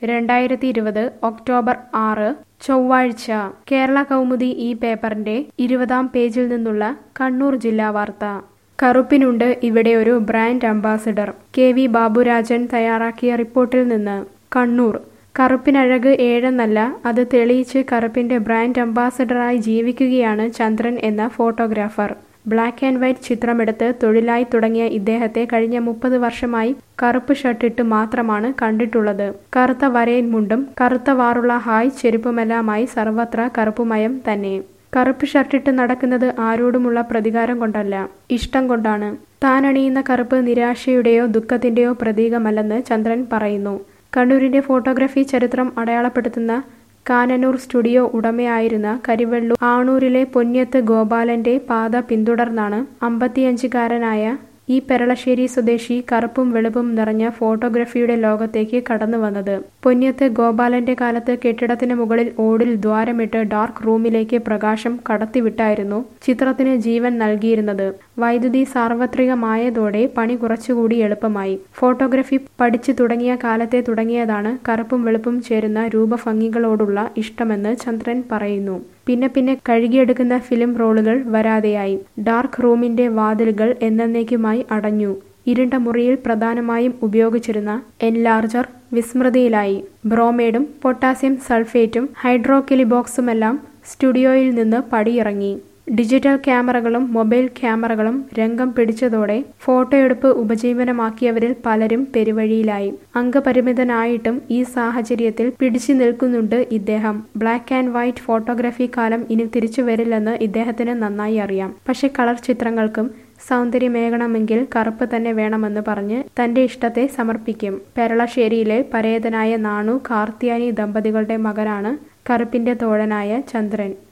രണ്ടായിരത്തി ഇരുപത് ഒക്ടോബർ ആറ് ചൊവ്വാഴ്ച കേരള കൗമുദി ഈ പേപ്പറിന്റെ ഇരുപതാം പേജിൽ നിന്നുള്ള കണ്ണൂർ ജില്ലാ വാർത്ത കറുപ്പിനുണ്ട് ഇവിടെ ഒരു brand ambassador K V Baburajan തയ്യാറാക്കിയ റിപ്പോർട്ടിൽ നിന്ന് കണ്ണൂർ കറുപ്പിനഴക് ഏഴെന്നല്ല അത് തെളിയിച്ച് കറുപ്പിന്റെ ബ്രാൻഡ് അംബാസിഡറായി ജീവിക്കുകയാണ് ചന്ദ്രൻ എന്ന ഫോട്ടോഗ്രാഫർ ബ്ലാക്ക് ആൻഡ് വൈറ്റ് ചിത്രമെടുത്ത് തൊഴിലായി തുടങ്ങിയ ഇദ്ദേഹത്തെ കഴിഞ്ഞ മുപ്പത് വർഷമായി കറുപ്പ് ഷർട്ടിട്ട് മാത്രമാണ് കണ്ടിട്ടുള്ളത് കറുത്ത വരയൻ മുണ്ടും കറുത്ത വാറുള്ള ഹായ് ചെരുപ്പുമെല്ലാമായി സർവത്ര കറുപ്പുമയം തന്നെ കറുപ്പ് ഷർട്ടിട്ട് നടക്കുന്നത് ആരോടുമുള്ള പ്രതികാരം കൊണ്ടല്ല ഇഷ്ടം കൊണ്ടാണ് താൻ അണിയുന്ന കറുപ്പ് നിരാശയുടെയോ ദുഃഖത്തിന്റെയോ പ്രതീകമല്ലെന്ന് ചന്ദ്രൻ പറയുന്നു കണ്ണൂരിന്റെ ഫോട്ടോഗ്രാഫി ചരിത്രം അടയാളപ്പെടുത്തുന്ന കാനനൂർ സ്റ്റുഡിയോ ഉടമയായിരുന്ന കരിവെള്ളൂർ ആണൂരിലെ പൊന്യത്ത് ഗോപാലന്റെ പാത പിന്തുടർന്നാണ് അമ്പത്തിയഞ്ചുകാരനായ ഈ പെരളശ്ശേരി സ്വദേശി കറുപ്പും വെളുപ്പും നിറഞ്ഞ ഫോട്ടോഗ്രഫിയുടെ ലോകത്തേക്ക് കടന്നു വന്നത് പൊന്യത്ത് ഗോപാലന്റെ കാലത്ത് കെട്ടിടത്തിന് മുകളിൽ ഓടിൽ ദ്വാരമിട്ട് ഡാർക്ക് റൂമിലേക്ക് പ്രകാശം കടത്തിവിട്ടായിരുന്നു ചിത്രത്തിന് ജീവൻ നൽകിയിരുന്നത് വൈദ്യുതി സാർവത്രികമായതോടെ പണി കുറച്ചുകൂടി എളുപ്പമായി ഫോട്ടോഗ്രഫി പഠിച്ചു തുടങ്ങിയ കാലത്തെ തുടങ്ങിയതാണ് കറുപ്പും വെളുപ്പും ചേരുന്ന രൂപഭംഗികളോടുള്ള ഇഷ്ടമെന്ന് ചന്ദ്രൻ പറയുന്നു പിന്നെ പിന്നെ കഴുകിയെടുക്കുന്ന ഫിലിം റോളുകൾ വരാതെയായി ഡാർക്ക് റൂമിന്റെ വാതിലുകൾ എന്നേക്കുമായി അടഞ്ഞു ഇരുണ്ട മുറിയിൽ പ്രധാനമായും ഉപയോഗിച്ചിരുന്ന എൻലാർജർ വിസ്മൃതിയിലായി ബ്രോമേഡും പൊട്ടാസ്യം സൾഫേറ്റും ഹൈഡ്രോക്കിലിബോക്സുമെല്ലാം സ്റ്റുഡിയോയിൽ നിന്ന് പടിയിറങ്ങി ഡിജിറ്റൽ ക്യാമറകളും മൊബൈൽ ക്യാമറകളും രംഗം പിടിച്ചതോടെ ഫോട്ടോയെടുപ്പ് ഉപജീവനമാക്കിയവരിൽ പലരും പെരുവഴിയിലായി അംഗപരിമിതനായിട്ടും ഈ സാഹചര്യത്തിൽ പിടിച്ചു നിൽക്കുന്നുണ്ട് ഇദ്ദേഹം ബ്ലാക്ക് ആൻഡ് വൈറ്റ് ഫോട്ടോഗ്രാഫി കാലം ഇനി തിരിച്ചു വരില്ലെന്ന് ഇദ്ദേഹത്തിന് നന്നായി അറിയാം പക്ഷെ കളർ ചിത്രങ്ങൾക്കും സൗന്ദര്യമേകണമെങ്കിൽ കറുപ്പ് തന്നെ വേണമെന്ന് പറഞ്ഞ് തന്റെ ഇഷ്ടത്തെ സമർപ്പിക്കും പെരളശ്ശേരിയിലെ പരേതനായ നാണു കാർത്തിയാനി ദമ്പതികളുടെ മകനാണ് കറുപ്പിന്റെ തോഴനായ ചന്ദ്രൻ